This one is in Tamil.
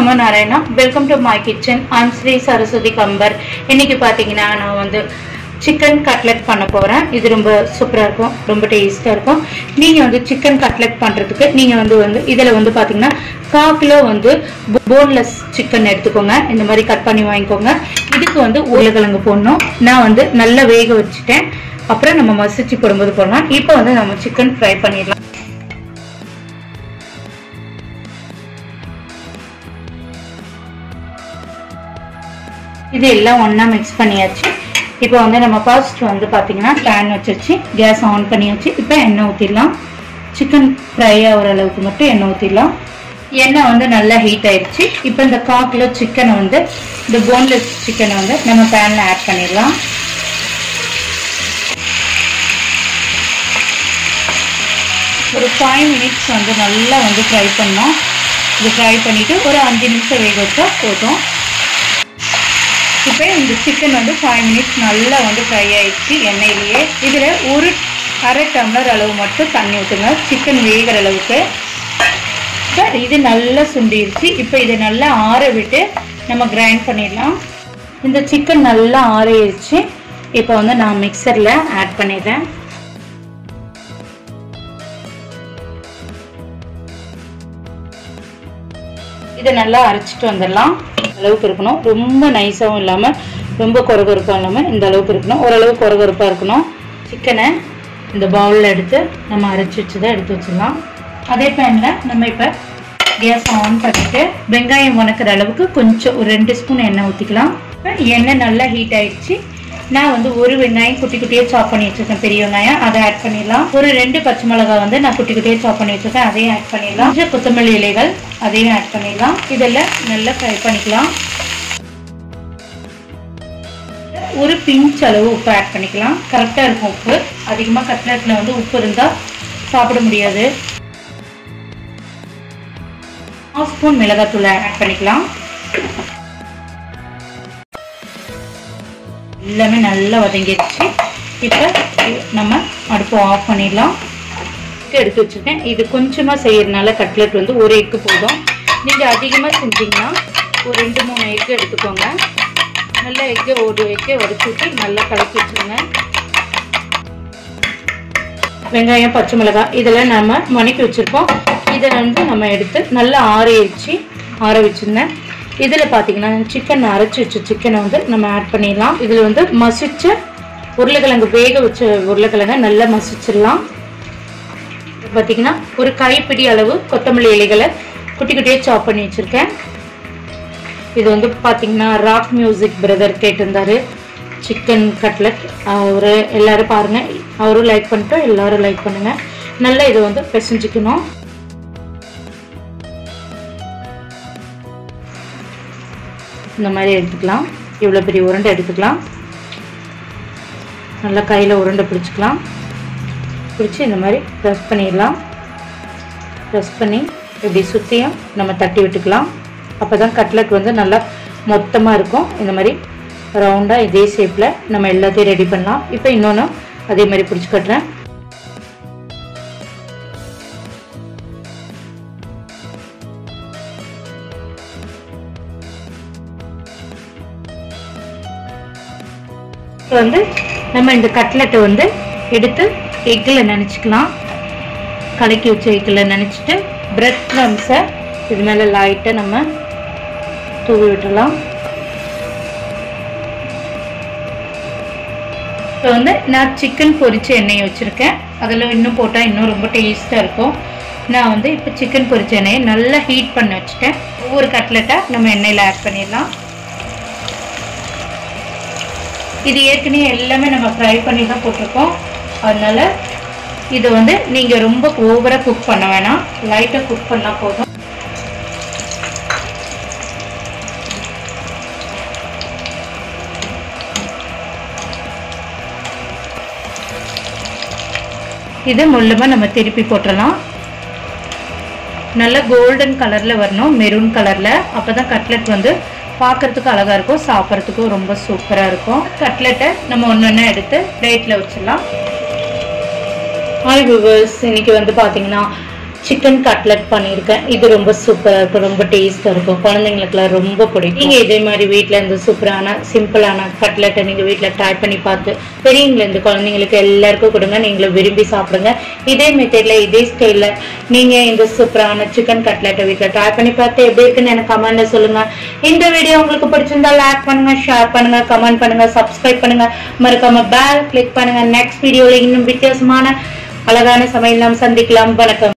நமோ Narayana welcome to my kitchen I'm Sri Saraswathi Kambar இன்னைக்கு பார்த்தீங்கன்னா நான் வந்து சிக்கன் கட்லெட் பண்ண போகிறேன் இது ரொம்ப சூப்பராக இருக்கும் ரொம்ப டேஸ்ட்டாக இருக்கும் நீங்கள் வந்து சிக்கன் கட்லெட் பண்ணுறதுக்கு நீங்கள் வந்து வந்து இதில் வந்து பார்த்தீங்கன்னா கா கிலோ வந்து போன்லெஸ் சிக்கன் எடுத்துக்கோங்க இந்த மாதிரி கட் பண்ணி வாங்கிக்கோங்க இதுக்கு வந்து உருளைக்கிழங்கு போடணும் நான் வந்து நல்லா வேக வச்சுட்டேன் அப்புறம் நம்ம மசிச்சு போடும்போது போடலாம் இப்போ வந்து நம்ம சிக்கன் ஃப்ரை பண்ணிடலாம் இது எல்லாம் ஒன்றா மிக்ஸ் பண்ணியாச்சு இப்போ வந்து நம்ம ஃபர்ஸ்ட் வந்து பார்த்தீங்கன்னா பேன் வச்சிருச்சு கேஸ் ஆன் பண்ணியாச்சு இப்போ எண்ணெய் ஊற்றிடலாம் சிக்கன் ஃப்ரை ஆகிற அளவுக்கு மட்டும் எண்ணெய் ஊற்றிடலாம் எண்ணெய் வந்து நல்லா ஹீட் ஆயிடுச்சு இப்போ இந்த கால் கிலோ சிக்கனை வந்து இந்த போன்லெஸ் சிக்கனை வந்து நம்ம பேனில் ஆட் பண்ணிடலாம் ஒரு ஃபைவ் மினிட்ஸ் வந்து நல்லா வந்து ஃப்ரை பண்ணோம் இது ஃப்ரை பண்ணிவிட்டு ஒரு அஞ்சு நிமிஷம் வேக வச்சா போதும் இப்போ இந்த சிக்கன் வந்து ஃபைவ் மினிட்ஸ் நல்லா வந்து ஃப்ரை ஆயிடுச்சு எண்ணெயிலேயே இதில் ஒரு அரை டம்ளர் அளவு மட்டும் தண்ணி ஊற்றுங்க சிக்கன் வேகிற அளவுக்கு இப்போ இது நல்லா சுண்டிருச்சு இப்போ இதை நல்லா ஆற விட்டு நம்ம கிரைண்ட் பண்ணிடலாம் இந்த சிக்கன் நல்லா ஆறிடுச்சு இப்போ வந்து நான் மிக்சரில் ஆட் பண்ணிடுறேன் இதை நல்லா அரைச்சிட்டு வந்துடலாம் அளவுக்கு இருக்கணும் ரொம்ப நைஸாகவும் இல்லாமல் ரொம்ப கொரகொரப்பாக இல்லாமல் இந்த அளவுக்கு இருக்கணும் ஓரளவு கொரகொரப்பாக இருக்கணும் சிக்கனை இந்த பவுலில் எடுத்து நம்ம அரைச்சி வச்சதை எடுத்து வச்சிடலாம் அதே பேனில் நம்ம இப்போ கேஸ் ஆன் பண்ணிவிட்டு வெங்காயம் வணக்கிற அளவுக்கு கொஞ்சம் ஒரு ரெண்டு ஸ்பூன் எண்ணெய் ஊற்றிக்கலாம் எண்ணெய் நல்லா ஹீட் ஆயிடுச்சு நான் வந்து ஒரு வெங்காயம் குட்டி குட்டியாக சாப் பண்ணி வச்சிருக்கேன் பெரிய வெங்காயம் அதை ஆட் பண்ணிடலாம் ஒரு ரெண்டு பச்சை மிளகாய் வந்து நான் குட்டி குட்டியாக சாப் பண்ணி வச்சிருக்கேன் அதையும் ஆட் பண்ணிடலாம் கொஞ்சம் கொத்தமல்லி இலைகள் அதையும் ஆட் பண்ணிடலாம் இதெல்லாம் நல்லா ஃப்ரை பண்ணிக்கலாம் ஒரு பிஞ்ச் அளவு உப்பு ஆட் பண்ணிக்கலாம் கரெக்டாக இருக்கும் உப்பு அதிகமாக கட்லெட்டில் வந்து உப்பு இருந்தால் சாப்பிட முடியாது ஹாஃப் ஸ்பூன் மிளகாத்தூள் ஆட் பண்ணிக்கலாம் எல்லாமே நல்லா வதங்கிடுச்சு இப்போ நம்ம அடுப்பு ஆஃப் பண்ணிடலாம் எடுத்து வச்சுருக்கேன் இது கொஞ்சமாக செய்யறதுனால கட்லெட் வந்து ஒரு எக்கு போதும் நீங்கள் அதிகமாக செஞ்சீங்கன்னா ஒரு ரெண்டு மூணு எக்கு எடுத்துக்கோங்க நல்லா எக்கை ஒரு எக்கை உடச்சி விட்டு நல்லா கலக்கி வச்சுருங்க வெங்காயம் பச்சை மிளகாய் இதெல்லாம் நம்ம மணிக்கு வச்சுருக்கோம் இதை வந்து நம்ம எடுத்து நல்லா ஆற வச்சு ஆற வச்சுருந்தேன் இதில் பார்த்தீங்கன்னா சிக்கன் அரைச்சி வச்ச சிக்கனை வந்து நம்ம ஆட் பண்ணிடலாம் இதில் வந்து மசிச்ச உருளைக்கிழங்கு வேக வச்ச உருளைக்கிழங்கை நல்லா மசிச்சிடலாம் பார்த்தீங்கன்னா ஒரு கைப்பிடி அளவு கொத்தமல்லி இலைகளை குட்டி குட்டியாக சாப் பண்ணி வச்சுருக்கேன் இது வந்து பார்த்தீங்கன்னா ராக் மியூசிக் பிரதர் கேட்டிருந்தாரு சிக்கன் கட்லட் அவர் எல்லாரும் பாருங்கள் அவரும் லைக் பண்ணிட்டு எல்லாரும் லைக் பண்ணுங்கள் நல்லா இதை வந்து பிசைஞ்சிக்கணும் இந்த மாதிரி எடுத்துக்கலாம் இவ்வளோ பெரிய உருண்டை எடுத்துக்கலாம் நல்லா கையில் உருண்டை பிடிச்சிக்கலாம் பிடிச்சி இந்த மாதிரி ப்ரெஸ் பண்ணிடலாம் ப்ரெஸ் பண்ணி இப்படி சுற்றியும் நம்ம தட்டி விட்டுக்கலாம் அப்போ தான் கட்லெட் வந்து நல்லா மொத்தமாக இருக்கும் இந்த மாதிரி ரவுண்டாக இதே ஷேப்பில் நம்ம எல்லாத்தையும் ரெடி பண்ணலாம் இப்போ இன்னொன்று அதே மாதிரி பிடிச்சி கட்டுறேன் இப்போ வந்து நம்ம இந்த கட்லெட்டை வந்து எடுத்து எக்கில் நினச்சிக்கலாம் கலக்கி வச்ச எக்கில் நினச்சிட்டு பிரெட் க்ரம்ஸை இது மேலே லைட்டாக நம்ம தூவி விட்டுடலாம் இப்போ வந்து நான் சிக்கன் பொரிச்ச எண்ணெயை வச்சுருக்கேன் அதில் இன்னும் போட்டால் இன்னும் ரொம்ப டேஸ்ட்டாக இருக்கும் நான் வந்து இப்போ சிக்கன் பொரிச்ச எண்ணெயை நல்லா ஹீட் பண்ணி வச்சுட்டேன் ஒவ்வொரு கட்லெட்டாக நம்ம எண்ணெயில் ஆட் பண்ணிடலாம் இது ஏற்கனவே எல்லாமே நம்ம ஃப்ரை பண்ணி தான் போட்டிருக்கோம் அதனால் இதை வந்து நீங்கள் ரொம்ப ஓவராக குக் பண்ண வேணாம் லைட்டாக குக் பண்ணால் போதும் இது முள்ளமாக நம்ம திருப்பி போட்டுடலாம் நல்ல கோல்டன் கலரில் வரணும் மெரூன் கலரில் அப்போ தான் கட்லெட் வந்து பார்க்கறதுக்கு அழகாக இருக்கும் சாப்பிட்றதுக்கும் ரொம்ப சூப்பராக இருக்கும் கட்லெட்டை நம்ம ஒன்று ஒன்று எடுத்து பிளேட்டில் வச்சிடலாம் ஹாய் விவர்ஸ் இன்னைக்கு வந்து பார்த்தீங்கன்னா சிக்கன் கட்லட் பண்ணியிருக்கேன் இது ரொம்ப சூப்பராக இருக்கும் ரொம்ப டேஸ்ட்டாக இருக்கும் குழந்தைங்களுக்குலாம் ரொம்ப பிடிக்கும் நீங்கள் இதே மாதிரி வீட்டில் இந்த சூப்பரான சிம்பிளான கட்லெட்டை நீங்கள் வீட்டில் ட்ரை பண்ணி பார்த்து பெரியவங்களேருந்து குழந்தைங்களுக்கு எல்லாருக்கும் கொடுங்க நீங்களும் விரும்பி சாப்பிடுங்க இதே மெத்தடில் இதே ஸ்டைலில் நீங்கள் இந்த சூப்பரான சிக்கன் கட்லெட்டை வீட்டில் ட்ரை பண்ணி பார்த்து எப்படி இருக்குன்னு எனக்கு கமெண்ட்ல சொல்லுங்க இந்த வீடியோ உங்களுக்கு பிடிச்சிருந்தா லைக் பண்ணுங்க ஷேர் பண்ணுங்க கமெண்ட் பண்ணுங்க சப்ஸ்கிரைப் பண்ணுங்க மறக்காம பெல் கிளிக் பண்ணுங்க நெக்ஸ்ட் வீடியோல இன்னும் வித்தியாசமான அழகான சமையல் நாம் சந்திக்கலாம் வணக்கம்